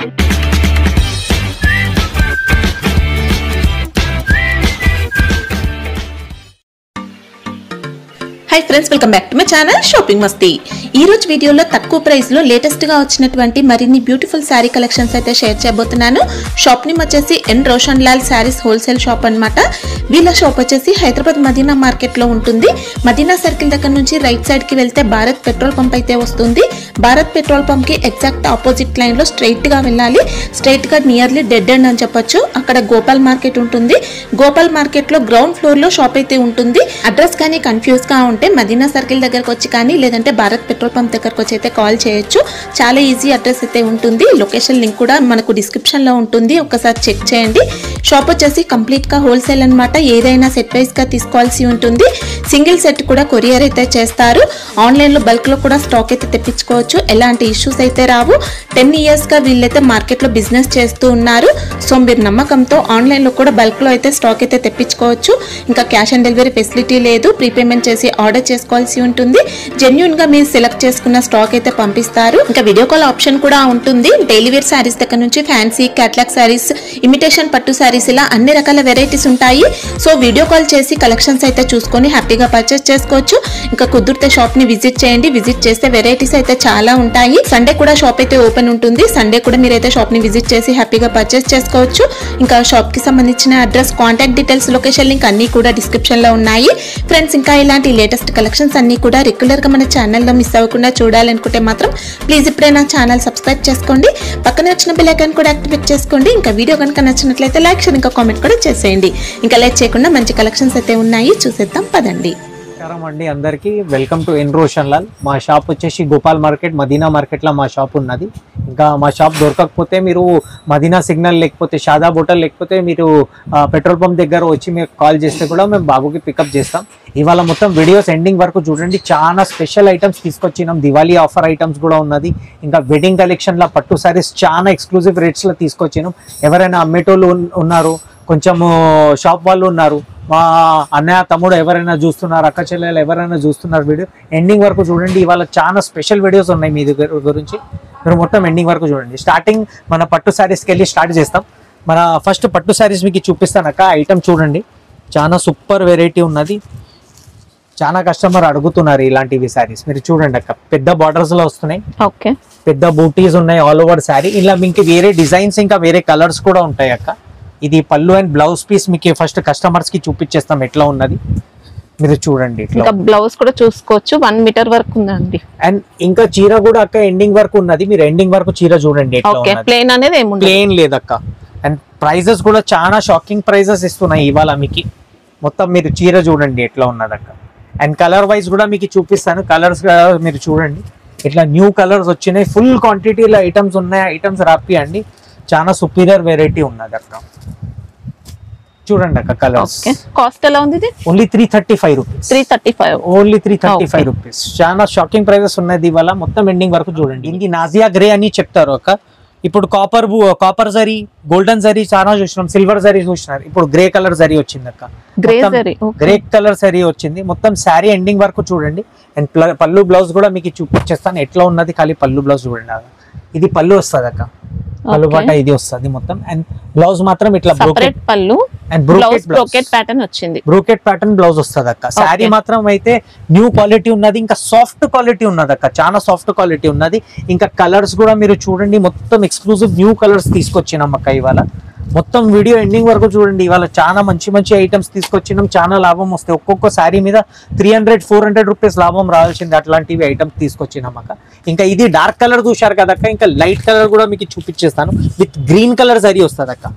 Hi friends welcome back to my channel shopping Masti ఈ రోజు వీడియోలో తక్కువ ప్రైస్ లో లేటెస్ట్ గా వచ్చినటువంటి మరిన్ని బ్యూటిఫుల్ శారీ కలెక్షన్స్ అయితే షేర్ చేయబోతున్నాను షాప్ నేమ్ వచ్చేసి N Roshan Lal saris wholesale shop అన్నమాట వీళ్ళ షాప్ వచ్చేసి హైదరాబాద్ మదీనా మార్కెట్ లో ఉంటుంది మదీనా సర్కిల్ దగ్గర నుంచి రైట్ సైడ్ కి వెళ్తే భారత్ పెట్రోల్ పంప్ అయితే వస్తుంది భారత్ పెట్రోల్ పంప్ కి ఎగ్జాక్ట్ ఆపోజిట్ లైన్ లో స్ట్రైట్ గా వెళ్ళాలి స్ట్రైట్ గా నియర్లీ డెడ్ ఎండ్ అని చెప్పొచ్చు అక్కడ గోపాల్ మార్కెట్ ఉంటుంది గోపాల్ మార్కెట్ లో గ్రౌండ్ ఫ్లోర్ లో షాప్ అయితే ఉంటుంది అడ్రస్ కానీ కన్ఫ్యూజ్ గా ఉంటే మదీనా సర్కిల్ దగ్గరకు వచ్చి కానీ లేదంటే భారత్ పెట్రోల్ పంప్ దగ్గరకు వచ్చి అయితే కాల్ చేయొచ్చు చాలా ఈజీ అడ్రస్ అయితే ఉంటుంది లొకేషన్ లింక్ కూడా మనకు డిస్క్రిప్షన్ లో ఉంటుంది ఒకసారి చెక్ చేయండి షాప్ వచ్చేసి కంప్లీట్ గా హోల్సేల్ అన్నమాట ఏదైనా సెట్ వైస్ గా తీసుకోవాల్సి ఉంటుంది సింగిల్ సెట్ కూడా కొరియర్ అయితే చేస్తారు ఆన్లైన్ లో బల్క్ లో కూడా స్టాక్ అయితే తెప్పించుకోవచ్చు ఎలాంటి ఇష్యూస్ అయితే రావు టెన్ ఇయర్స్ గా వీళ్ళైతే మార్కెట్ లో బిజినెస్ చేస్తూ ఉన్నారు సో మీరు నమ్మకంతో ఆన్లైన్ లో కూడా బల్క్ లో అయితే స్టాక్ అయితే తెప్పించుకోవచ్చు ఇంకా క్యాష్ ఆన్ డెలివరీ ఫెసిలిటీ లేదు ప్రీపేమెంట్ చేసి ఆర్డర్ చేసుకోవాల్సి ఉంటుంది జెన్యున్ గా మీరు సెలెక్ట్ చేసుకున్న స్టాక్ అయితే పంపిస్తారు ఇంకా వీడియో కాల్ ఆప్షన్ కూడా ఉంటుంది డైలీ వేర్ శారీస్ దగ్గర నుంచి ఫ్యాన్సీ క్యాట్లాగ్ శారీస్ ఇమిటేషన్ పట్టు శారీస్ ఇలా అన్ని రకాల వెరైటీస్ ఉంటాయి సో వీడియో కాల్ చేసి కలెక్షన్స్ అయితే చూసుకొని హ్యాపీగా పర్చేస్ చేసుకోవచ్చు ఇంకా కుదిరితే షాప్ ని విజిట్ చేయండి విజిట్ చేస్తే వెరైటీస్ అయితే చాలా ఉంటాయి సండే కూడా షాప్ అయితే ఓపెన్ ఉంటుంది సండే కూడా మీరైతే షాప్ ని విజిట్ చేసి హ్యాపీగా పర్చేస్ చేసుకోవచ్చు ఇంకా షాప్ కి సంబంధించిన address contact details location link అన్ని కూడా డిస్క్రిప్షన్ లో ఉన్నాయి ఫ్రెండ్స్ ఇంకా ఇలాంటి లేటెస్ట్ కలెక్షన్స్ అన్ని కూడా రెగ్యులర్ గా మన ఛానల్లో మిస్ అవ్వకుండా చూడాలనుకుంటే మాత్రం ప్లీజ్ ఇప్పుడే నా ఛానల్ సబ్స్క్రైబ్ చేసుకోండి పక్కన వచ్చిన బెల్ ఐకాన్ కూడా యాక్టివేట్ చేసుకోండి ఇంకా వీడియో కనుక నచ్చినట్లయితే లైక్ షేర్ ఇంకా కామెంట్ కూడా చేసేయండి ఇంకా లైక్ చేయకుండా మంచి కలెక్షన్స్ అయితే ఉన్నాయి చూసేద్దాం పదండి నమస్కారం అండి అందరికీ welcome to N Roshan Lal మా షాప్ వచ్చేసి గోపాల్ మార్కెట్ మదీనా మార్కెట్లో మా షాప్ ఉన్నది ఇంకా మా షాప్ దొరకకపోతే మీరు మదీనా సిగ్నల్ లేకపోతే షాదా హోటల్ లేకపోతే మీరు ఆ, పెట్రోల్ పంప్ దగ్గర వచ్చి మీరు కాల్ చేస్తే కూడా మేము బాబుకి పికప్ చేస్తాం ఇవాళ మొత్తం వీడియోస్ ఎండింగ్ వరకు చూడండి చాలా స్పెషల్ ఐటమ్స్ తీసుకొచ్చినాం దివాళీ ఆఫర్ ఐటమ్స్ కూడా ఉన్నది ఇంకా వెడ్డింగ్ కలెక్షన్లో పట్టు సారీస్ చాలా ఎక్స్క్లూజివ్ రేట్స్లో తీసుకొచ్చినాం ఎవరైనా అమ్మేటోళ్ళు ఉన్- ఉన్నారు కొంచెము షాప్ వాళ్ళు ఉన్నారు మా అన్నయ్య తమ్ముడు ఎవరైనా చూస్తున్నారు అక్క చెల్లెలు ఎవరైనా చూస్తున్నారు వీడియో ఎండింగ్ వరకు చూడండి ఇవాళ చాలా స్పెషల్ వీడియోస్ ఉన్నాయి మీ దగ్గర గురించి మీరు మొత్తం ఎండింగ్ వరకు చూడండి స్టార్టింగ్ మన పట్టు శారీస్కి వెళ్ళి స్టార్ట్ చేస్తాం మన ఫస్ట్ పట్టు శారీస్ మీకు చూపిస్తాను అక్క ఐటమ్ చూడండి చాలా సూపర్ వెరైటీ ఉన్నది చాలా కస్టమర్ అడుగుతున్నారు ఇలాంటివి శారీస్ మీరు చూడండి అక్క పెద్ద బార్డర్స్ లో వస్తున్నాయి ఓకే పెద్ద బూటీస్ ఉన్నాయి ఆల్ ఓవర్ శారీ ఇలా మీకు వేరే డిజైన్స్ ఇంకా వేరే కలర్స్ కూడా ఉంటాయి అక్క ఇది పళ్ళు అండ్ బ్లౌజ్ పీస్ మీకు ఫస్ట్ కస్టమర్స్ కి చూపించేస్తాం ఎట్లా ఉన్నది మీరు చూడండి ఇట్లా ఇంకా బ్లౌజ్ కూడా చూసుకోవచ్చు వన్ మీటర్ వరకు ఉందండి అండ్ ఇంకా చీర కూడా అక్క ఎండింగ్ వరకు ఉన్నది మీరు ఎండింగ్ వరకు చీర చూడండి ఎట్లా ఓకే ఉన్నది ప్లేన్ అనేది ఏముండదు ప్లేన్ లేదక్క అండ్ ప్రైజెస్ కూడా చాలా షాకింగ్ ప్రైజెస్ ఇస్తున్నాయి ఇవాళ మీకు మొత్తం మీరు చీర చూడండి ఎట్లా ఉన్నదక్క అండ్ కలర్ వైజ్ కూడా మీకు చూపిస్తాను కలర్స్ మీరు చూడండి ఇట్లా న్యూ కలర్స్ వచ్చినాయి ఫుల్ క్వాంటిటీలో ఐటమ్స్ ఉన్నాయి ఐటమ్స్ రాపి అండి చాలా సుపీరియర్ వెరైటీ ఉన్నది అక్క చూడండి అక్క కలర్స్ ఓకే కాస్ట్ ఎలా ఉంది ఇది only three thirty five rupees three thirty five only three thirty five Okay. Rupees చాలా షాకింగ్ ప్రైజెస్ ఉన్నది ఇవాళ మొత్తం ఎండింగ్ వరకు చూడండి ఇది నాజియా గ్రే అని చెప్తారు అక్క ఇప్పుడు copper copper zari golden zari చాలా చూసినాం సిల్వర్ జరీ చూసినారు ఇప్పుడు గ్రే కలర్ జరీ వచ్చింది అక్క గ్రే మొత్తం జరీ గ్రే కలర్ సరీ వచ్చింది మొత్తం శారీ ఎండింగ్ వరకు చూడండి అండ్ ప్ల- పళ్ళు బ్లౌజ్ కూడా మీకు చూపించేస్తాను ఎట్లా ఉన్నది ఖాళీ పళ్ళు బ్లౌజ్ చూడండి అక్క. ఇది పళ్ళు వస్తుంది అక్క పళ్ళు Okay. పాట ఇది వస్తుంది మొత్తం అండ్ బ్లౌజ్ మాత్రం ఇట్లా సపరేట్ బ్రోకెట్ పళ్ళు and blouse brocade brocade blouse pattern వచ్చింది బ్రోకెట్ ప్యాటర్న్ బ్లౌజ్ వస్తుంది అక్క శారీ Okay. మాత్రం అయితే న్యూ క్వాలిటీ ఉన్నది ఇంకా సాఫ్ట్ క్వాలిటీ ఉన్నది అక్క చాలా సాఫ్ట్ క్వాలిటీ ఉన్నది ఇంకా కలర్స్ కూడా మీరు చూడండి మొత్తం ఎక్స్క్లూజివ్ న్యూ కలర్స్ తీసుకొచ్చినాం అక్క ఇవాళ మొత్తం వీడియో ఎండింగ్ వరకు చూడండి ఇవాళ చాలా మంచి మంచి ఐటమ్స్ తీసుకొచ్చినాం చాలా లాభం వస్తాయి ఒక్కొక్క శారీ మీద three hundred four hundred rupees లాభం రావాల్సింది అట్లాంటివి ఐటమ్స్ తీసుకొచ్చినాం అక్క ఇంకా ఇది డార్క్ కలర్ చూశారు కదక్క ఇంకా లైట్ కలర్ కూడా మీకు చూపించేస్తాను విత్ గ్రీన్ కలర్ సరీ వస్తుంది అక్క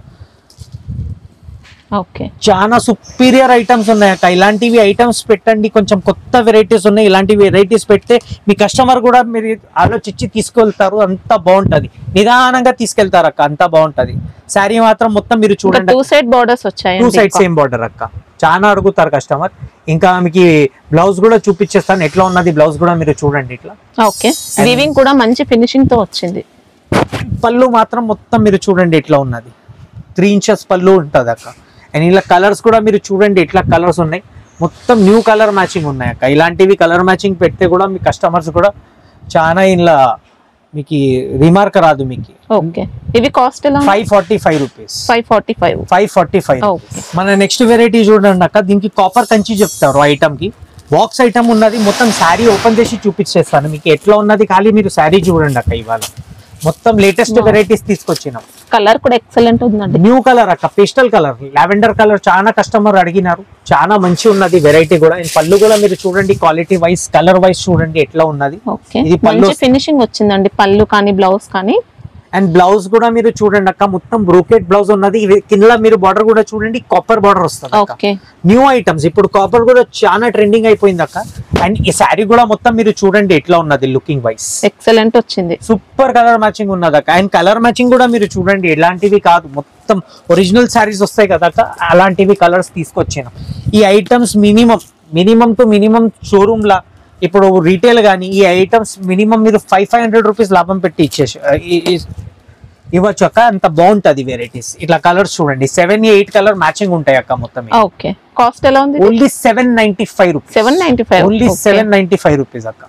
ఓకే చాలా సుపీరియర్ ఐటమ్స్ ఉన్నాయి అక్క ఇలాంటివి ఐటమ్స్ పెట్టండి కొంచెం కొత్త వెరైటీస్ ఉన్నాయి ఇలాంటి వెరైటీస్ పెడితే మీ కస్టమర్ కూడా మీరు ఆలోచించి తీసుకెళ్తారు అంత బాగుంటది నిదానంగా తీసుకెళ్తారు అక్క అంత బాగుంటది శారీ మాత్రం మొత్తం మీరు ఇంకా చూడండి టూ సైడ్ బార్డర్స్ టూ వచ్చాయండి సైడ్ సేమ్ బార్డర్ అక్క చాలా అడుగుతారు కస్టమర్ ఇంకా మీకు బ్లౌజ్ కూడా చూపించేస్తాను ఎట్లా ఉన్నది బ్లౌజ్ కూడా మీరు చూడండి ఇట్లా ఓకే వీవింగ్ కూడా మంచి ఫినిషింగ్ తో వచ్చింది పళ్ళు మాత్రం మొత్తం మీరు చూడండి ఎట్లా ఉన్నది త్రీ ఇంచెస్ పళ్ళు ఉంటుంది అక్క అండ్ ఇలా కలర్స్ కూడా మీరు చూడండి ఎట్లా కలర్స్ ఉన్నాయి మొత్తం న్యూ కలర్ మ్యాచింగ్ ఉన్నాయి అక్క ఇలాంటివి కలర్ మ్యాచింగ్ పెడితే కూడా మీ కస్టమర్స్ కూడా చాలా ఇలా మీకు రిమార్క్ రాదు మీకు ఓకే ఇవి కాస్ట్ ఎలా five forty five rupees five forty five five forty five Okay. మన నెక్స్ట్ వెరైటీ చూడండి అక్క దీనికి కాపర్ కంచి చెప్తారు ఐటమ్ కి బాక్స్ ఐటమ్ ఉన్నది మొత్తం శారీ ఓపెన్ చేసి చూపించేస్తాను మీకు ఎట్లా ఉన్నది ఖాళీ మీరు శారీ చూడండి అక్క ఇవాళ మొత్తం లేటెస్ట్ Wow. వెరైటీస్ తీసుకొచ్చినాం కలర్ కూడా ఎక్సలెంట్ ఉందండి న్యూ కలర్ అక్క పేస్టల్ కలర్ లావెండర్ కలర్ చాలా కస్టమర్ అడిగినారు చాలా మంచి ఉన్నది వెరైటీ కూడా అండ్ పళ్ళు కూడా మీరు చూడండి క్వాలిటీ వైస్ కలర్ వైస్ చూడండి ఎట్లా ఉన్నది ఓకే ఇది పళ్ళు మంచి ఫినిషింగ్ వచ్చిందండి పళ్ళు కానీ బ్లౌజ్ కానీ అండ్ బ్లౌజ్ కూడా మీరు చూడండి అక్క మొత్తం బ్రోకెట్ బ్లౌజ్ ఉన్నది ఇవి కింద మీరు బార్డర్ కూడా చూడండి కాపర్ బార్డర్ వస్తుంది అక్క. ఓకే న్యూ ఐటమ్స్ ఇప్పుడు కాపర్ కూడా చాలా ట్రెండింగ్ అయిపోయింది అక్క అండ్ ఈ శారీ కూడా మొత్తం మీరు చూడండి ఎట్లా ఉన్నది లుకింగ్ వైస్ ఎక్సలెంట్ వచ్చింది సూపర్ కలర్ మ్యాచింగ్ ఉన్నది అక్క అండ్ కలర్ మ్యాచింగ్ కూడా మీరు చూడండి ఎలాంటివి కాదు మొత్తం ఒరిజినల్ శారీస్ వస్తాయి కదా అక్క అలాంటివి కలర్స్ తీసుకొచ్చాను ఈ items minimum minimum to minimum showroom లా ఇప్పుడు రీటైల్ కానీ ఈ ఐటమ్స్ మినిమం మీరు ఫైవ్ ఫైవ్ హండ్రెడ్ రూపీస్ లాభం పెట్టి ఇచ్చేసి ఈ- ఈ- ఇవ్వచ్చు అక్క అంత బాగుంటది వెరైటీస్ ఇట్లా కలర్స్ చూడండి సెవెన్ ఎయిట్ కలర్ మ్యాచింగ్ ఉంటాయి అక్క మొత్తం ఓకే కాస్ట్ ఎలా ఉంది only seven ninety five rupees seven ninety five only seven ninety five rupees అక్క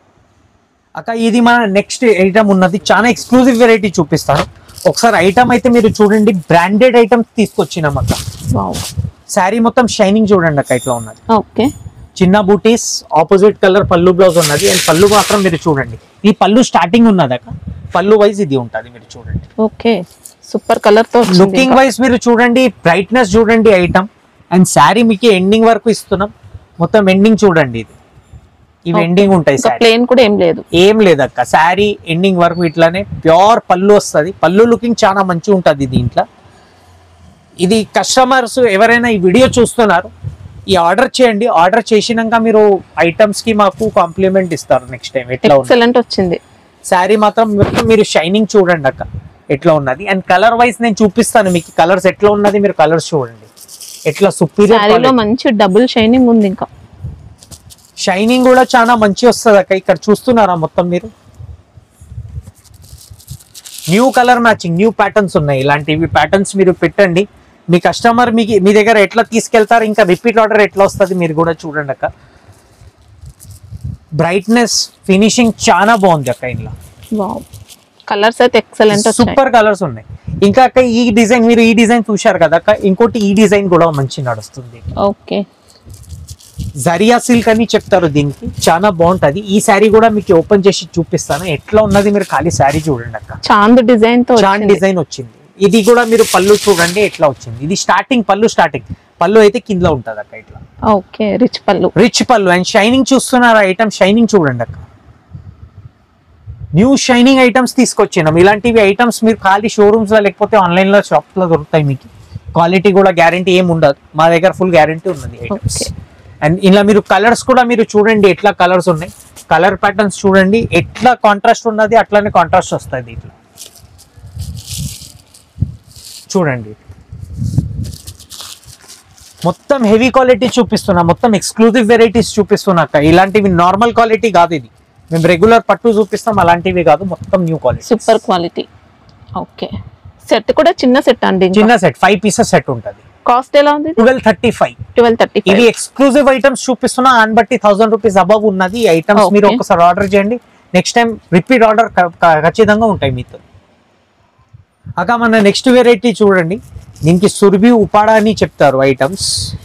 అక్క ఇది మన నెక్స్ట్ ఐటమ్ ఉన్నది చాలా ఎక్స్క్లూజివ్ వెరైటీ చూపిస్తాను ఒకసారి ఐటమ్ అయితే మీరు చూడండి బ్రాండెడ్ ఐటమ్స్ తీసుకొచ్చినాం అక్క శారీ మొత్తం షైనింగ్ చూడండి అక్క ఇట్లా ఉన్నది ఓకే చిన్న బూటీస్ ఆపోజిట్ కలర్ పళ్ళు బ్లౌజ్ ఉన్నది అండ్ పళ్ళు మాత్రం మీరు చూడండి ఈ పళ్ళు స్టార్టింగ్ ఉన్నది అక్క పళ్ళు వైజ్ ఇది ఉంటుంది మీరు చూడండి ఓకే సూపర్ కలర్ తో వచ్చింది లుకింగ్ ఇంకా. వైజ్ మీరు చూడండి బ్రైట్నెస్ చూడండి ఐటమ్ అండ్ శారీ మీకు ఎండింగ్ వరకు ఇస్తున్నాం మొత్తం ఎండింగ్ చూడండి ఇది ఇవి Okay. ఎండింగ్ ఉంటాయి ఇంకా శారీ ప్లేన్ కూడా ఏం లేదు ఏం లేదక్క శారీ ఎండింగ్ వరకు ఇట్లానే ప్యూర్ పళ్ళు వస్తుంది పళ్ళు లుకింగ్ చాలా మంచిగా ఉంటుంది దీంట్లో ఇది కస్టమర్స్ ఎవరైనా ఈ వీడియో చూస్తున్నారు ఈ ఆర్డర్ చేయండి ఆర్డర్ చేసినాక మీరు ఐటమ్స్ కి మాకు కాంప్లిమెంట్ ఇస్తారు నెక్స్ట్ టైం ఎట్లా ఉంది ఎక్సలెంట్ వచ్చింది శారీ మాత్రం మొత్తం మీరు షైనింగ్ చూడండి అక్క ఎట్లా ఉన్నది అండ్ కలర్ వైజ్ నేను చూపిస్తాను మీకు కలర్స్ ఎట్లా ఉన్నది మీరు కలర్స్ చూడండి ఎట్లా శారీలో సుపీరియర్ మంచి డబుల్ షైనింగ్ ఉంది ఇంకా షైనింగ్ కూడా చాలా మంచి వస్తుంది అక్క ఇక్కడ చూస్తున్నారా మొత్తం మీరు new colour matching new patterns ఉన్నాయి ఇలాంటివి ప్యాటర్న్స్ మీరు పెట్టండి మీ కస్టమర్ మీకు మీ దగ్గర ఎట్లా తీసుకెళ్తారు ఇంకా రిపీట్ ఆర్డర్ ఎట్లా వస్తుంది మీరు కూడా చూడండి అక్క బ్రైట్నెస్ ఫినిషింగ్ చాలా బాగుంది అక్క ఇంట్లో వావ్ కలర్స్ అయితే ఎక్సలెంట్ వచ్చాయి సూపర్ కలర్స్ ఉన్నాయి ఇంకా అక్క ఈ డిజైన్ మీరు ఈ డిజైన్ చూశారు కదా అక్క ఇంకోటి ఈ డిజైన్ కూడా మంచి నడుస్తుంది ఓకే జరియా సిల్క్ అని చెప్తారు దీనికి చాలా బాగుంటది ఈ శారీ కూడా మీకు ఓపెన్ చేసి చూపిస్తాను ఎట్లా ఉన్నది మీరు ఖాళీ శారీ చూడండి అక్క చాంద్ డిజైన్ తో చాన్ వచ్చింది. డిజైన్ వచ్చింది ఇది కూడా మీరు పళ్ళు చూడండి ఎట్లా వచ్చింది ఇది స్టార్టింగ్ పళ్ళు స్టార్టింగ్ పళ్ళు అయితే కింద ఉంటది అక్క ఇట్లా ఓకే రిచ్ పళ్ళు రిచ్ పళ్ళు అండ్ షైనింగ్ చూస్తున్నారు ఐటమ్ షైనింగ్ చూడండి అక్క న్యూ షైనింగ్ ఐటమ్స్ తీసుకొచ్చినాం ఇలాంటివి ఐటమ్స్ మీరు ఖాళీ షోరూమ్స్ లో లేకపోతే ఆన్లైన్ లో షాప్స్ లో దొరుకుతాయి మీకు క్వాలిటీ కూడా గ్యారంటీ ఏం ఉండదు మా దగ్గర ఫుల్ గ్యారంటీ ఉన్నది ఐటమ్స్ Okay. అండ్ ఇలా మీరు కలర్స్ కూడా మీరు చూడండి ఎట్లా కలర్స్ ఉన్నాయి కలర్ ప్యాటర్న్స్ చూడండి ఎట్లా కాంట్రాస్ట్ ఉన్నది అట్లానే కాంట్రాస్ట్ వస్తుంది ఇట్లా చూడండి మొత్తం హెవీ క్వాలిటీ చూపిస్తున్నా మొత్తం ఎక్స్క్లూజివ్ వెరైటీస్ చూపిస్తున్నా అక్క ఇలాంటివి నార్మల్ క్వాలిటీ కాదు ఇది మేము రెగ్యులర్ పట్టు చూపిస్తాం అలాంటివి కాదు మొత్తం new quality super quality okay set కూడా చిన్న సెట్ అండి చిన్న సెట్ ఫైవ్ పీసెస్ సెట్ ఉంటుంది కాస్ట్ ఎలా ఉంది twelve thirty five twelve thirty ఇవి ఎక్స్క్లూజివ్ ఐటమ్స్ చూపిస్తున్నా అని బట్టి థౌసండ్ రూపీస్ అబవ్ ఉన్నది ఈ ఐటమ్స్ Okay. మీరు ఒకసారి ఆర్డర్ చేయండి నెక్స్ట్ టైం రిపీట్ ఆర్డర్ ఖచ్చితంగా ఉంటాయి మీతో అక్క మన నెక్స్ట్ వెరైటీ చూడండి దీనికి సుర్బి ఉపాడా అని చెప్తారు ఐటమ్స్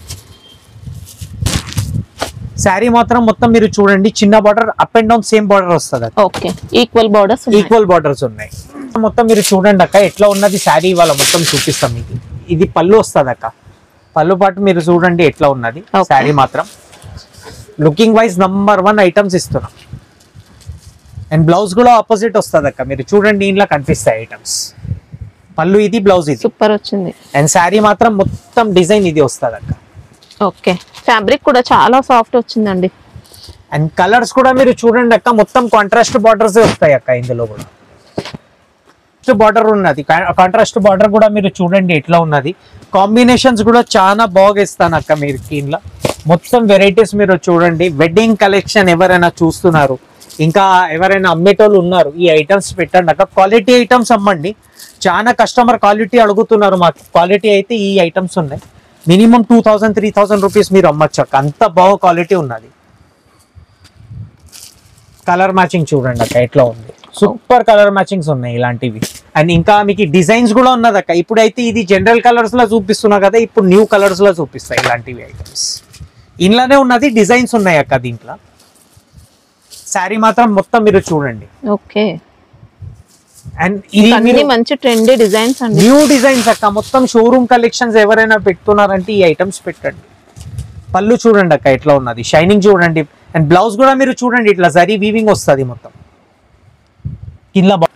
శారీ మాత్రం మొత్తం మీరు చూడండి చిన్న border up and down same border వస్తుంది okay equal borders equal borders ఉన్నాయి మొత్తం మీరు చూడండి అక్క ఎట్లా ఉన్నది శారీ ఇవాళ మొత్తం చూపిస్తాం మీకు ఇది పళ్ళు వస్తుంది అక్క పళ్ళు పాటు మీరు చూడండి ఎట్లా ఉన్నది Okay. శారీ మాత్రం looking wise number one items ఇస్తున్నాం అండ్ బ్లౌజ్ కూడా ఆపోజిట్ వస్తుంది అక్క మీరు చూడండి ఇంట్లో కనిపిస్తాయి ఐటమ్స్ పళ్ళు ఇది బ్లౌజ్ ఇది సూపర్ వచ్చింది అండ్ శారీ మాత్రం మొత్తం డిజైన్ ఇది వస్తుంది అక్క ఓకే ఫ్యాబ్రిక్ కూడా చాలా సాఫ్ట్ వచ్చిందండి అండ్ కలర్స్ కూడా మీరు చూడండి అక్క మొత్తం కాంట్రాస్ట్ బార్డర్స్ వస్తాయి అక్క ఇందులో కూడా బార్డర్ ఉన్నది కాంట్రాస్ట్ బార్డర్ కూడా మీరు చూడండి ఎట్లా ఉన్నది కాంబినేషన్స్ కూడా చాలా బాగా ఇస్తాను అక్క మీరు దీనిలో మొత్తం వెరైటీస్ మీరు చూడండి వెడ్డింగ్ కలెక్షన్ ఎవరైనా చూస్తున్నారు ఇంకా ఎవరైనా అమ్మేటోళ్ళు ఉన్నారు ఈ ఐటమ్స్ పెట్టండి అక్క క్వాలిటీ ఐటమ్స్ అమ్మండి చాలా కస్టమర్ క్వాలిటీ అడుగుతున్నారు మాకు క్వాలిటీ అయితే ఈ ఐటమ్స్ ఉన్నాయి minimum two thousand three thousand rupees మీరు అమ్మచ్చు అక్క అంత బాగా క్వాలిటీ ఉన్నది కలర్ మ్యాచింగ్ చూడండి అక్క ఎట్లా ఉంది సూపర్ కలర్ మ్యాచింగ్స్ ఉన్నాయి ఇలాంటివి అండ్ ఇంకా మీకు డిజైన్స్ కూడా ఉన్నది అక్క ఇప్పుడైతే ఇది జనరల్ కలర్స్ లో చూపిస్తున్నా కదా ఇప్పుడు న్యూ కలర్స్ లో చూపిస్తాయి ఇలాంటివి ఐటమ్స్ ఇంట్లోనే ఉన్నది డిజైన్స్ ఉన్నాయి అక్క దీంట్లో శారీ మాత్రం మొత్తం మీరు చూడండి ఓకే అండ్ ఇది అన్ని మీరు మంచి ట్రెండీ డిజైన్స్ అండి న్యూ డిజైన్స్ అక్క మొత్తం షోరూమ్ కలెక్షన్స్ ఎవరైనా పెడుతున్నారంటే ఈ ఐటమ్స్ పెట్టండి పళ్ళు చూడండి అక్క ఎట్లా ఉన్నది షైనింగ్ చూడండి అండ్ బ్లౌజ్ కూడా మీరు చూడండి ఇట్లా జరీ వీవింగ్ వస్తుంది మొత్తం కింద బా-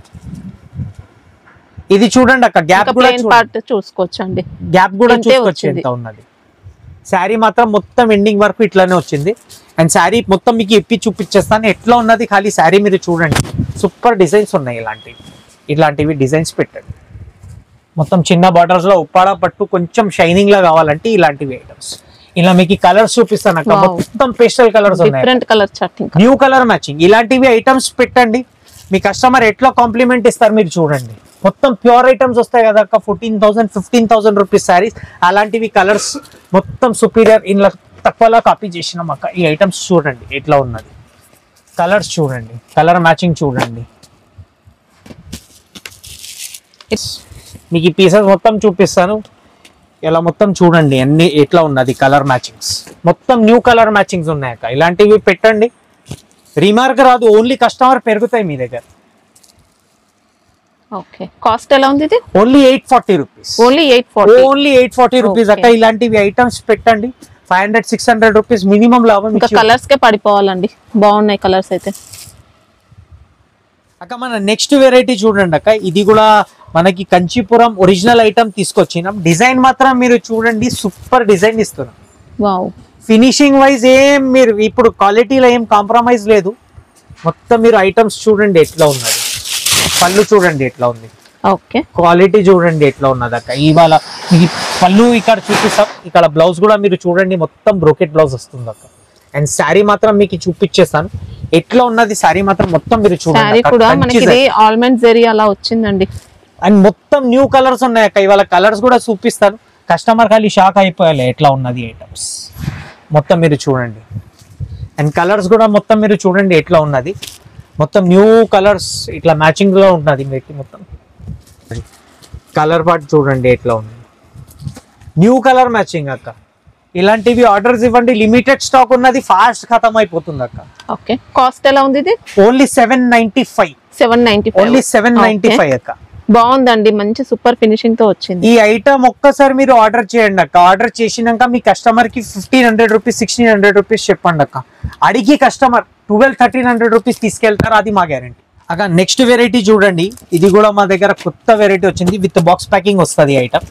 ఇది చూడండి అక్క గ్యాప్ ఇంకా కూడా ప్లేన్ పార్ట్ చూసుకోవచ్చు అండి గ్యాప్ కూడా ఇంతే చూసుకోవచ్చు వచ్చింది. ఎంత ఉన్నది శారీ మాత్రం మొత్తం ఎండింగ్ వరకు ఇట్లానే వచ్చింది అండ్ శారీ మొత్తం మీకు ఇప్పి చూపించేస్తాను ఎట్లా ఉన్నది ఖాళీ శారీ మీరు చూడండి సూపర్ డిజైన్స్ ఉన్నాయి ఇలాంటివి ఇట్లాంటివి డిజైన్స్ పెట్టండి మొత్తం చిన్న బార్డర్స్ లో ఉప్పాడ పట్టు కొంచెం షైనింగ్ లా కావాలంటే ఇలాంటివి ఐటమ్స్ ఇలా మీకు కలర్స్ చూపిస్తాను అక్క Wow. మొత్తం పేస్టల్ కలర్స్ ఉన్నాయి డిఫరెంట్ కలర్ చార్ట్ ఇంకా న్యూ కలర్ మ్యాచింగ్ ఇలాంటివి ఐటమ్స్ పెట్టండి మీ కస్టమర్ ఎట్లా కాంప్లిమెంట్ ఇస్తారు మీరు చూడండి మొత్తం ప్యూర్ ఐటమ్స్ వస్తాయి కదా అక్క fourteen thousand fifteen thousand rupees saris అలాంటివి కలర్స్ మొత్తం సుపీరియర్ ఇంట్లో తక్కువలా కాపీ చేసినాం అక్క ఈ ఐటమ్స్ చూడండి ఎట్లా ఉన్నది కలర్స్ చూడండి కలర్ మ్యాచింగ్ చూడండి మీకు ఈ పీసెస్ మొత్తం చూపిస్తాను ఇలా మొత్తం చూడండి అన్ని ఎట్లా ఉన్నది కలర్ మ్యాచింగ్స్ మొత్తం న్యూ కలర్ మ్యాచింగ్స్ ఉన్నాయి అక్క ఇలాంటివి పెట్టండి రిమార్క్ రాదు ఓన్లీ కస్టమర్ పెరుగుతాయి మీ దగ్గర ఓకే కాస్ట్ ఎలా ఉంది ఇది only eight forty rupees only eight forty only eight forty rupees అక్క Okay. ఇలాంటివి ఐటమ్స్ పెట్టండి five hundred six hundred rupees minimum లాభం ఇంకా ఇచ్చి- కలర్స్ కే పడిపోవాలండి బాగున్నాయి కలర్స్ అయితే అక్క మన నెక్స్ట్ వెరైటీ చూడండి అక్క ఇది కూడా మనకి కంచీపురం ఒరిజినల్ ఐటమ్ తీసుకొచ్చినాం డిజైన్ మాత్రం మీరు చూడండి సూపర్ డిజైన్ ఇస్తున్నాం వావ్ ఫినిషింగ్ వైజ్ ఏం మీరు ఇప్పుడు క్వాలిటీలో ఏం కాంప్రమైజ్ లేదు మొత్తం మీరు ఐటమ్స్ చూడండి ఎట్లా ఉన్నది పళ్ళు చూడండి ఎట్లా ఉంది ఓకే క్వాలిటీ చూడండి ఎట్లా ఉన్నది అక్క ఇవాళ ఈ పళ్ళు ఇక్కడ చూపిస్తాం ఇక్కడ బ్లౌజ్ కూడా మీరు చూడండి మొత్తం బ్రోకెట్ బ్లౌజ్ వస్తుంది అక్క అండ్ శారీ మాత్రం మీకు చూపించేస్తాను ఎట్లా ఉన్నది శారీ మాత్రం మొత్తం మీరు శారీ చూడండి కూడా మనకి ఇది ఆల్మండ్ జెరీ అలా వచ్చిందండి అండ్ మొత్తం న్యూ కలర్స్ ఉన్నాయి అక్క ఇవాళ కలర్స్ కూడా చూపిస్తాను కస్టమర్ ఖాళీ షాక్ అయిపోయాలి ఎట్లా ఉన్నది ఐటమ్స్ మొత్తం మీరు చూడండి అండ్ కలర్స్ కూడా మొత్తం మీరు చూడండి ఎట్లా ఉన్నది మొత్తం న్యూ కలర్స్ ఇట్లా మ్యాచింగ్ లో ఉన్నది మీకు మొత్తం కలర్ పార్ట్ చూడండి ఎట్లా ఉంది న్యూ కలర్ మ్యాచింగ్ అక్క ఇలాంటివి ఆర్డర్స్ ఇవ్వండి లిమిటెడ్ స్టాక్ ఉన్నది ఫాస్ట్ ఖతం అయిపోతుంది అక్క ఓకే కాస్ట్ ఎలా ఉంది ఇది only seven ninety five seven ninety only seven ninety five అక్క బాగుందండి మంచి సూపర్ ఫినిషింగ్ తో వచ్చింది ఈ ఐటమ్ ఒక్కసారి మీరు ఆర్డర్ చేయండి అక్క ఆర్డర్ చేసినాక మీ కస్టమర్ కి fifteen hundred rupees sixteen hundred rupees చెప్పండి అక్క అడిగి customer twelve thirteen hundred rupees తీసుకెళ్తారు అది మా గ్యారంటీ అక్క నెక్స్ట్ వెరైటీ చూడండి ఇది కూడా మా దగ్గర కొత్త వెరైటీ వచ్చింది విత్ బాక్స్ ప్యాకింగ్ వస్తుంది ఐటమ్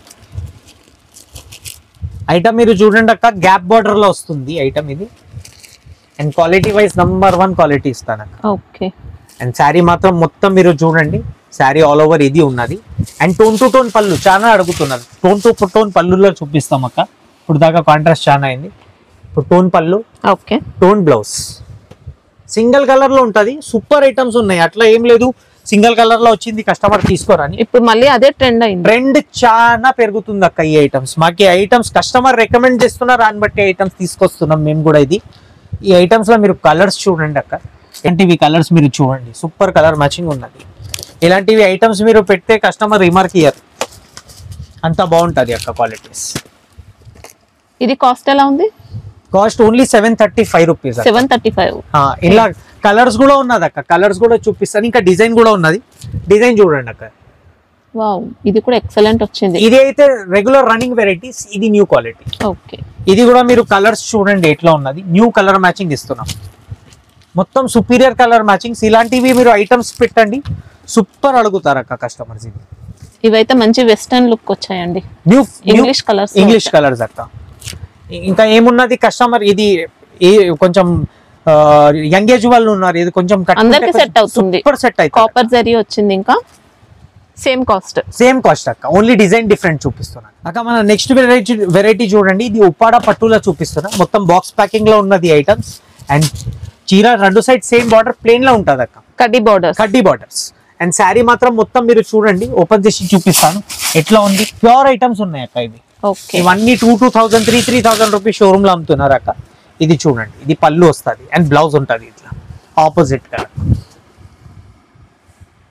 ఐటమ్ మీరు చూడండి అక్క గ్యాప్ బార్డర్ లో వస్తుంది ఐటమ్ ఇది and quality wise number one quality ఇస్తాను అక్క ఓకే అండ్ శారీ మాత్రం మొత్తం మీరు చూడండి శారీ ఆల్ ఓవర్ ఇది ఉన్నది అండ్ టోన్ టు టోన్ పళ్ళు చాలా అడుగుతున్నారు టోన్ టు టోన్ పళ్ళులో చూపిస్తాం అక్క ఇప్పుడు దాకా కాంట్రాస్ట్ చాలా అయింది ఇప్పుడు టోన్ పళ్ళు okay tone blouse single colour లో ఉంటది సూపర్ ఐటమ్స్ ఉన్నాయి అట్లా ఏం లేదు సింగిల్ కలర్ లో వచ్చింది కస్టమర్ తీసుకోరని ఇప్పుడు మళ్ళీ అదే ట్రెండ్ అయింది ట్రెండ్ చాలా పెరుగుతుంది అక్క ఈ ఐటమ్స్ మాకు ఈ ఐటమ్స్ కస్టమర్ రికమెండ్ చేస్తున్నారు దాన్ని బట్టి ఐటమ్స్ తీసుకొస్తున్నాం మేము కూడా ఇది ఈ ఐటమ్స్ లో మీరు కలర్స్ చూడండి అక్క ఇలాంటివి కలర్స్ మీరు చూడండి సూపర్ కలర్ మ్యాచింగ్ ఉన్నది ఇలాంటివి ఐటమ్స్ మీరు పెడితే కస్టమర్ రిమార్క్ ఇయ్యరు అంత బాగుంటది అక్క క్వాలిటీస్ ఇది కాస్ట్ ఎలా ఉంది cost only seven thirty five rupees seven thirty five ఇలా కలర్స్ కూడా ఉన్నది అక్క కలర్స్ కూడా చూపిస్తాను ఇంకా డిజైన్ కూడా ఉన్నది డిజైన్ చూడండి అక్క వావ్ ఇది కూడా ఎక్సలెంట్ వచ్చింది ఇది అయితే రెగ్యులర్ రన్నింగ్ వెరైటీస్ ఇది న్యూ క్వాలిటీ ఓకే ఇది కూడా మీరు కలర్స్ చూడండి ఎట్లా ఉన్నది న్యూ కలర్ మ్యాచింగ్ ఇస్తున్నాం మొత్తం సుపీరియర్ కలర్ మ్యాచింగ్స్ ఇలాంటివి మీరు ఐటమ్స్ పెట్టండి సూపర్ అడుగుతారు అక్క కస్టమర్స్ ఇది ఇవైతే మంచి వెస్టర్న్ లుక్ వచ్చాయండి new English colours English colours అక్క ఇంకా ఏమున్నది కస్టమర్ ఇది ఏ కొంచెం యంగ్ ఏజ్ వాళ్ళు ఉన్నారు ఇది కొంచెం అందరికీ set అవుతుంది. సూపర్ సెట్ అవుతుంది కాపర్ జరీ వచ్చింది ఇంకా సేమ్ కాస్ట్ సేమ్ కాస్ట్ అక్క ఓన్లీ డిజైన్ డిఫరెంట్ చూపిస్తున్నాను అక్క మన నెక్స్ట్ వెరైటీ వెరైటీ చూడండి ఇది ఉప్పాడ పట్టులో చూపిస్తున్నా మొత్తం బాక్స్ ప్యాకింగ్ లో ఉన్నది ఐటమ్స్ అండ్ చీర రెండు సైడ్ సేమ్ బార్డర్ ప్లేన్ లో ఉంటది అక్క కడ్డీ బార్డర్స్ కడ్డీ బార్డర్స్ అండ్ శారీ మాత్రం మొత్తం మీరు చూడండి ఓపెన్ చేసి చూపిస్తాను ఎట్లా ఉంది ప్యూర్ ఐటమ్స్ ఉన్నాయి అక్క ఇవి ఓకే ఇవన్నీ two two thousand three three thousand rupees showroom లో అమ్ముతున్నారు అక్క ఇది చూడండి ఇది పళ్ళు వస్తుంది అండ్ బ్లౌజ్ ఉంటుంది ఇట్లా ఆపోజిట్ కలర్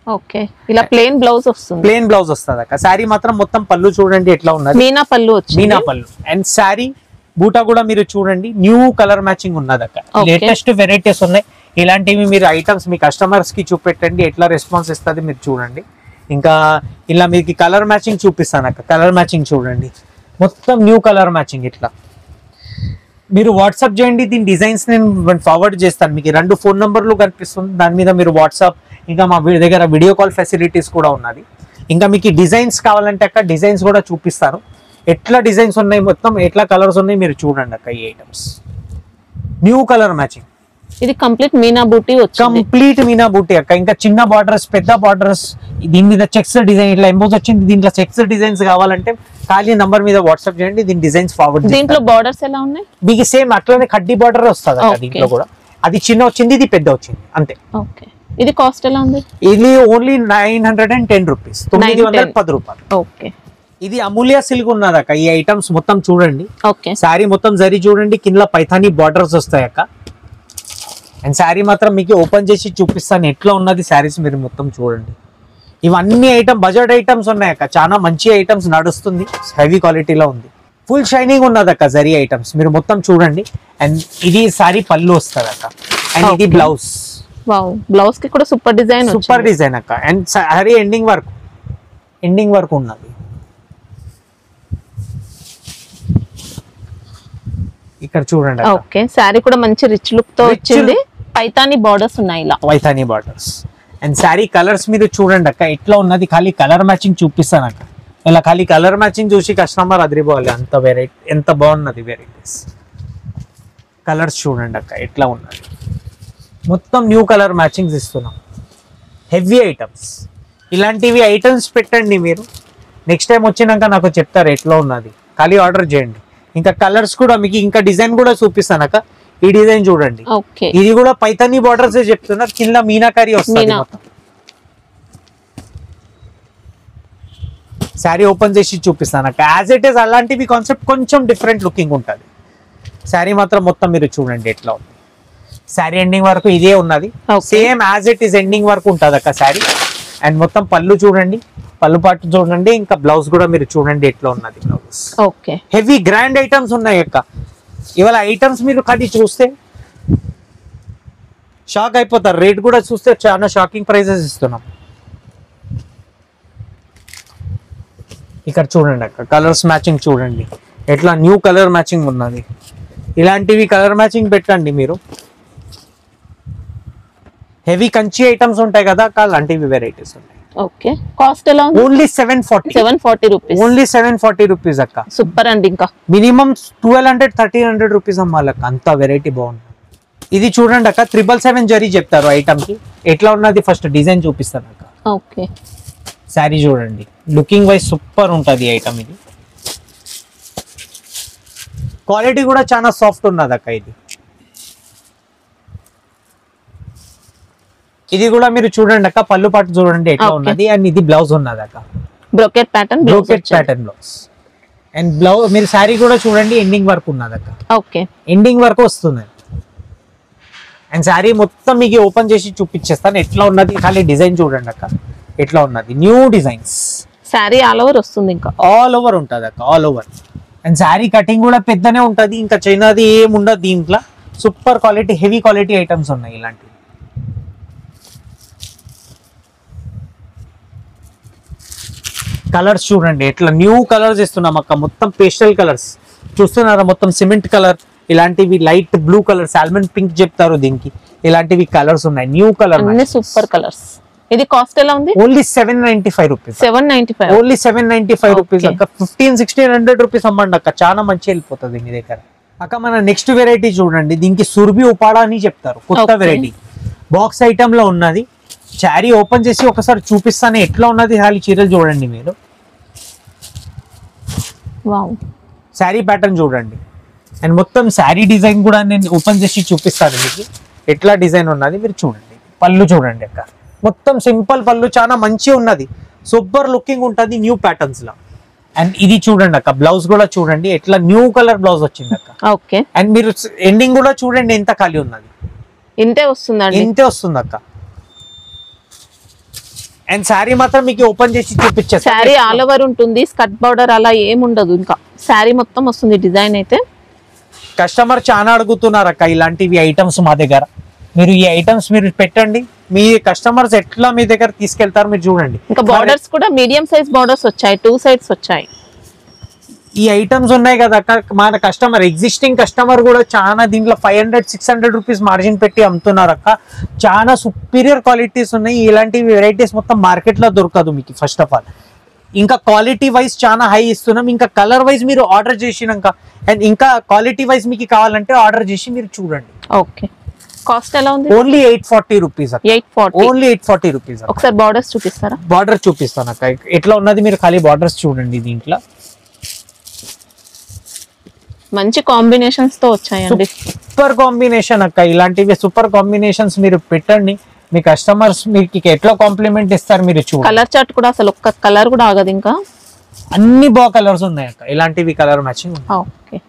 ఓకే ఇలా ప్లెయిన్ బ్లౌజ్ వస్తుంది ప్లేన్ బ్లౌజ్ వస్తుంది అక్క శారీ మాత్రం మొత్తం పళ్ళు చూడండి ఎట్లా ఉన్నది మీనా పళ్ళు వచ్చింది మీనా పళ్ళు అండ్ శారీ బూటా కూడా మీరు చూడండి న్యూ కలర్ మ్యాచింగ్ ఉన్నది అక్క Okay. లేటెస్ట్ వెరైటీస్ ఉన్నాయి ఇలాంటివి మీరు ఐటమ్స్ మీ కస్టమర్స్ కి చూపెట్టండి ఎట్లా రెస్పాన్స్ ఇస్తుంది మీరు చూడండి ఇంకా ఇలా మీకు కలర్ మ్యాచింగ్ చూపిస్తాను అక్క కలర్ మ్యాచింగ్ చూడండి మొత్తం న్యూ కలర్ మ్యాచింగ్ ఇట్లా మీరు వాట్సాప్ చేయండి దీని డిజైన్స్ నేను ఫార్వర్డ్ చేస్తాను మీకు ఈ రెండు ఫోన్ నంబర్లు కనిపిస్తుంది దాని మీద మీరు వాట్సాప్ ఇంకా మా వీ- దగ్గర వీడియో కాల్ ఫెసిలిటీస్ కూడా ఉన్నది ఇంకా మీకు డిజైన్స్ కావాలంటే అక్క డిజైన్స్ కూడా చూపిస్తాను ఎట్లా డిజైన్స్ ఉన్నాయి మొత్తం ఎట్లా కలర్స్ ఉన్నాయి మీరు చూడండి అక్క ఈ ఐటమ్స్ న్యూ కలర్ మ్యాచింగ్ ఇది కంప్లీట్ మీనా బూటీ వచ్చింది కంప్లీట్ మీనా బూటీ అక్క ఇంకా చిన్న బార్డర్స్ పెద్ద బార్డర్స్ దీని మీద చెక్స్ డిజైన్ ఇట్లా ఎంబోస్ వచ్చింది దీంట్లో చెక్స్ డిజైన్స్ కావాలంటే ఖాళీ నంబర్ మీద వాట్సాప్ చేయండి దీని డిజైన్స్ ఫార్వర్డ్ దీంట్లో బార్డర్స్ ఎలా ఉన్నాయి మీకు సేమ్ అట్లనే కడ్డీ బార్డర్ వస్తుంది అక్క Okay. దీంట్లో కూడా అది చిన్న వచ్చింది ఇది పెద్ద వచ్చింది అంతే ఓకే ఇది కాస్ట్ ఎలా ఉంది ఇది only nine hundred and ten rupees తొమ్మిది వందల 910. పది రూపాయలు ఓకే ఇది అమూల్య సిల్క్ ఉన్నది అక్క ఈ ఐటమ్స్ మొత్తం చూడండి ఓకే శారీ మొత్తం జరి చూడండి కింద పైథానీ బార్డర్స్ వస్తాయి అక్క అండ్ శారీ మాత్రం మీకు ఓపెన్ చేసి చూపిస్తాను ఎట్లా ఉన్నది శారీస్ మీరు మొత్తం చూడండి ఇవన్నీ ఐటమ్ బడ్జెట్ ఐటమ్స్ ఉన్నాయి అక్క చాలా మంచి ఐటమ్స్ నడుస్తుంది హెవీ క్వాలిటీలో ఉంది ఫుల్ షైనింగ్ ఉన్నది అక్క జరీ ఐటమ్స్ మీరు మొత్తం చూడండి అండ్ ఇది శారీ పళ్ళు వస్తుంది అక్క అండ్ ఇది Okay. బ్లౌజ్ వావ్ బ్లౌజ్ కి కూడా సూపర్ డిజైన్ సూపర్ డిజైన్ అక్క and sari ending work ending work ఉన్నది ఇక్కడ చూడండి అక్క ఓకే శారీ కూడా మంచి రిచ్ లుక్ తో Rich వచ్చింది పైతాని బార్డర్స్ ఉన్నాయి ఇలా Paithani borders and sari colours మీరు చూడండి అక్క ఎట్లా ఉన్నది ఖాళీ కలర్ మ్యాచింగ్ చూపిస్తాను అక్క ఇలా ఖాళీ కలర్ మ్యాచింగ్ చూసి కస్టమర్ అదిరిపోవాలి అంత వెరైటీ ఎంత బాగున్నది వెరైటీస్ కలర్స్ చూడండి అక్క ఎట్లా ఉన్నది మొత్తం న్యూ కలర్ మ్యాచింగ్స్ ఇస్తున్నాం హెవీ ఐటమ్స్ ఇలాంటివి ఐటమ్స్ పెట్టండి మీరు నెక్స్ట్ టైం వచ్చినాక నాకు చెప్తారు ఎట్లా ఉన్నది ఖాళీ ఆర్డర్ చేయండి ఇంకా కలర్స్ కూడా మీకు ఇంకా డిజైన్ కూడా చూపిస్తాను అక్క ఈ డిజైన్ చూడండి ఓకే ఇది కూడా పైతానీ బార్డర్స్ చెప్తున్నారు కింద మీనాకారి వస్తుంది మీనా. మొత్తం శారీ ఓపెన్ చేసి చూపిస్తాను అక్క యాజ్ ఇట్ ఈస్ అలాంటివి కాన్సెప్ట్ కొంచెం డిఫరెంట్ లుకింగ్ ఉంటుంది శారీ మాత్రం మొత్తం మీరు చూడండి ఎట్లా ఉంది శారీ ఎండింగ్ వరకు ఇదే ఉన్నది Okay. Same as it is ending వరకు ఉంటుంది అక్క శారీ అండ్ మొత్తం పళ్ళు చూడండి పళ్ళు పాటు చూడండి ఇంకా బ్లౌజ్ కూడా మీరు చూడండి ఎట్లా ఉన్నది blouse okay heavy grand items ఉన్నాయి అక్క ఇవాళ ఐటమ్స్ మీరు కానీ చూస్తే షాక్ అయిపోతారు రేట్ కూడా చూస్తే చాలా షాకింగ్ ప్రైజెస్ ఇస్తున్నాం ఇక్కడ చూడండి అక్క కలర్స్ మ్యాచింగ్ చూడండి ఎట్లా న్యూ కలర్ మ్యాచింగ్ ఉన్నది ఇలాంటివి కలర్ మ్యాచింగ్ పెట్టండి మీరు హెవీ కంచి ఐటమ్స్ ఉంటాయి కదా అక్క అలాంటివి వెరైటీస్ ఉన్నాయి ఓకే కాస్ట్ ఎలా ఉంది only seven forty seven forty rupees only seven forty rupees అక్క సూపర్ అండి ఇంకా minimum twelve hundred thirteen hundred rupees అమ్మాలక్క అంత వెరైటీ బాగుంది ఇది చూడండి అక్క త్రిబల్ సెవెన్ జరీ చెప్తారు ఐటమ్ కి ఎట్లా ఉన్నది ఫస్ట్ డిజైన్ చూపిస్తాను అక్క ఓకే శారీ చూడండి లుకింగ్ వైజ్ సూపర్ ఉంటుంది ఐటమ్ ఇది క్వాలిటీ కూడా చాలా సాఫ్ట్ ఉన్నది అక్క ఇది ఇది కూడా మీరు చూడండి అక్క పళ్ళు పాటు చూడండి ఎట్లా Okay. ఉన్నది అండ్ ఇది బ్లౌజ్ ఉన్నది అక్క brocade pattern brocade pattern blouse and blouse మీరు శారీ కూడా చూడండి ఎండింగ్ వర్క్ ఉన్నది అక్క ఓకే ఎండింగ్ వరకు వస్తుంది అండ్ శారీ మొత్తం మీకు ఓపెన్ చేసి చూపించేస్తాను ఎట్లా ఉన్నది ఖాళీ డిజైన్ చూడండి అక్క ఎట్లా ఉన్నది new designs sari all over వస్తుంది ఇంకా ఆల్ ఓవర్ ఉంటుంది అక్క all over and sari cutting కూడా పెద్దనే ఉంటుంది ఇంకా చైనాది ఏం ఉండదు దీంట్లో super quality heavy quality items ఉన్నాయి ఇలాంటివి కలర్స్ చూడండి ఎట్లా న్యూ కలర్స్ ఇస్తున్నాం అక్క మొత్తం పేస్టల్ కలర్స్ చూస్తున్నారా మొత్తం సిమెంట్ కలర్ ఇలాంటివి light blue colour salmon pink చెప్తారు దీనికి ఇలాంటివి కలర్స్ ఉన్నాయి న్యూ కలర్ అన్ని సూపర్ కలర్స్ ఇది కాస్ట్ ఎలా ఉంది only seven ninety five rupees seven ninety five only seven ninety five rupees Okay. అక్క ఫిఫ్టీన్ సిక్స్టీన్ హండ్రెడ్ రూపీస్ అమ్మండి అక్క చాలా మంచి వెళ్ళిపోతుంది మీ దగ్గర అక్క మన నెక్స్ట్ వెరైటీ చూడండి దీనికి సుర్బి ఉపాడా అని చెప్తారు కొత్త Okay. వెరైటీ బాక్స్ ఐటమ్ లో ఉన్నది చారీ ఓపెన్ చేసి ఒకసారి చూపిస్తాను ఎట్లా ఉన్నది ఖాళీ చీరలు చూడండి మీరు వావ్ శారీ ప్యాటర్న్ చూడండి అండ్ మొత్తం శారీ డిజైన్ కూడా నేను ఓపెన్ చేసి చూపిస్తాను మీకు ఎట్లా డిజైన్ ఉన్నది మీరు చూడండి పళ్ళు చూడండి అక్క మొత్తం సింపుల్ పళ్ళు చాలా మంచి ఉన్నది సూపర్ లుకింగ్ ఉంటుంది న్యూ ప్యాటర్న్స్ లో అండ్ ఇది చూడండి అక్క బ్లౌజ్ కూడా చూడండి ఎట్లా న్యూ కలర్ బ్లౌజ్ వచ్చింది అక్క ఓకే అండ్ మీరు ఎండింగ్ కూడా చూడండి ఎంత ఖాళీ ఉన్నది ఇంతే వస్తుందండి ఇంతే వస్తుంది అక్క అండ్ శారీ మాత్రం మీకు ఓపెన్ చేసి చూపించేస్తాను శారీ ఆల్ ఓవర్ ఉంటుంది స్కర్ట్ బార్డర్ అలా ఏం ఉండదు ఇంకా శారీ మొత్తం వస్తుంది డిజైన్ అయితే కస్టమర్ చాలా అడుగుతున్నారు అక్క ఇలాంటివి ఐటమ్స్ మా దగ్గర మీరు ఈ ఐటమ్స్ మీరు పెట్టండి మీ కస్టమర్స్ ఎట్లా మీ దగ్గర తీసుకెళ్తారు మీరు చూడండి ఇంకా బార్డర్స్ కూడా మీడియం సైజ్ బార్డర్స్ వచ్చాయి టూ సైడ్స్ వచ్చాయి ఈ ఐటమ్స్ ఉన్నాయి కదా అక్క మన కస్టమర్ ఎగ్జిస్టింగ్ కస్టమర్ కూడా చాలా దీంట్లో five hundred six hundred rupees margin పెట్టి అమ్ముతున్నారు అక్క చాలా సుపీరియర్ క్వాలిటీస్ ఉన్నాయి ఇలాంటి వెరైటీస్ మొత్తం మార్కెట్ లో దొరకదు మీకు ఫస్ట్ ఆఫ్ ఆల్ ఇంకా క్వాలిటీ వైజ్ చాలా హై ఇస్తున్నాం ఇంకా కలర్ వైజ్ మీరు ఆర్డర్ చేసినాక అండ్ ఇంకా క్వాలిటీ వైజ్ మీకు కావాలంటే ఆర్డర్ చేసి మీరు చూడండి ఓకే కాస్ట్ ఎలా ఉంది ఓన్లీ ఎయిట్ ఫార్టీ రూపీస్ అక్క eight forty only eight forty rupees ఒకసారి బార్డర్స్ చూపిస్తారా బార్డర్ చూపిస్తాను అక్క ఎట్లా ఉన్నది మీరు ఖాళీ బార్డర్స్ చూడండి దీంట్లో మంచి కాంబినేషన్స్ తో వచ్చాయండి సూపర్ కాంబినేషన్ అక్క ఇలాంటివి సూపర్ కాంబినేషన్స్ మీరు పెట్టండి మీ కస్టమర్స్ మీకు ఎట్లా కాంప్లిమెంట్ ఇస్తారు మీరు చూడండి కలర్ చార్ట్ కూడా అసలు ఒక్క కలర్ కూడా ఆగదు ఇంకా అన్ని బాగా కలర్స్ ఉన్నాయి అక్క ఇలాంటివి కలర్ మ్యాచింగ్ ఓకే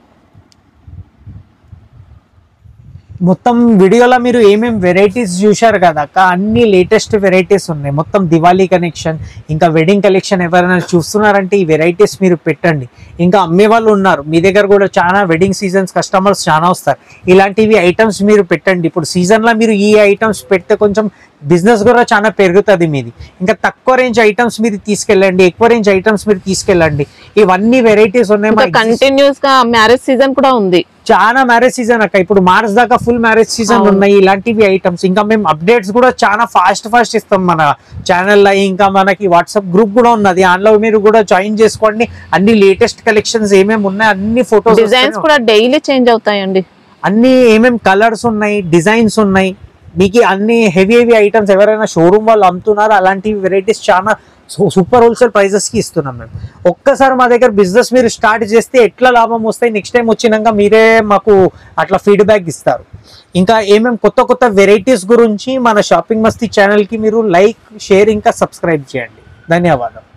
మొత్తం వీడియోలో మీరు ఏమేం వెరైటీస్ చూశారు కదా అక్క అన్ని లేటెస్ట్ వెరైటీస్ ఉన్నాయి మొత్తం దివాళీ కనెక్షన్ ఇంకా వెడ్డింగ్ కలెక్షన్ ఎవరైనా చూస్తున్నారంటే ఈ వెరైటీస్ మీరు పెట్టండి ఇంకా అమ్మే వాళ్ళు ఉన్నారు మీ దగ్గర కూడా చాలా వెడ్డింగ్ సీజన్స్ కస్టమర్స్ చాలా వస్తారు ఇలాంటివి ఐటమ్స్ మీరు పెట్టండి ఇప్పుడు సీజన్లో మీరు ఈ ఐటమ్స్ పెడితే కొంచెం బిజినెస్ కూడా చాలా పెరుగుతుంది మీది ఇంకా తక్కువ రేంజ్ ఐటమ్స్ మీరు తీసుకెళ్ళండి ఎక్కువ రేంజ్ ఐటమ్స్ మీరు తీసుకెళ్ళండి ఇవన్నీ వెరైటీస్ ఉన్నాయి ఇంకా మా exist- కంటిన్యూస్ గా మ్యారేజ్ సీజన్ కూడా ఉంది చాలా మ్యారేజ్ సీజన్ అక్క ఇప్పుడు మార్చ్ దాకా ఫుల్ మ్యారేజ్ సీజన్ అవును. ఉన్నాయి ఇలాంటివి ఐటమ్స్ ఇంకా మేము అప్డేట్స్ కూడా చాలా ఫాస్ట్ ఫాస్ట్ ఇస్తాం మన ఛానల్లో ఇంకా మనకి వాట్సాప్ గ్రూప్ కూడా ఉన్నది అందులో మీరు కూడా జాయిన్ చేసుకోండి అన్ని లేటెస్ట్ కలెక్షన్స్ ఏమేమి ఉన్నాయి అన్ని ఫొటోస్ డిజైన్స్ కూడా డైలీ చేంజ్ అవుతాయండి అన్ని ఏమేమి కలర్స్ ఉన్నాయి డిజైన్స్ ఉన్నాయి మీకు అన్ని హెవీ హెవీ ఐటమ్స్ ఎవరైనా షోరూమ్ వాళ్ళు అమ్ముతున్నారు అలాంటి వెరైటీస్ చాలా సూపర్ హోల్సేల్ ప్రైజెస్ కి ఇస్తున్నాం మేము ఒక్కసారి మా దగ్గర బిజినెస్ మీరు స్టార్ట్ చేస్తే ఎట్లా లాభం వస్తాయి నెక్స్ట్ టైం వచ్చినాక మీరే మాకు అట్లా ఫీడ్బ్యాక్ ఇస్తారు ఇంకా ఏమేమి కొత్త కొత్త వెరైటీస్ గురించి మన షాపింగ్ మస్తీ ఛానల్ కి మీరు లైక్ షేర్ ఇంకా సబ్స్క్రైబ్ చేయండి ధన్యవాదాలు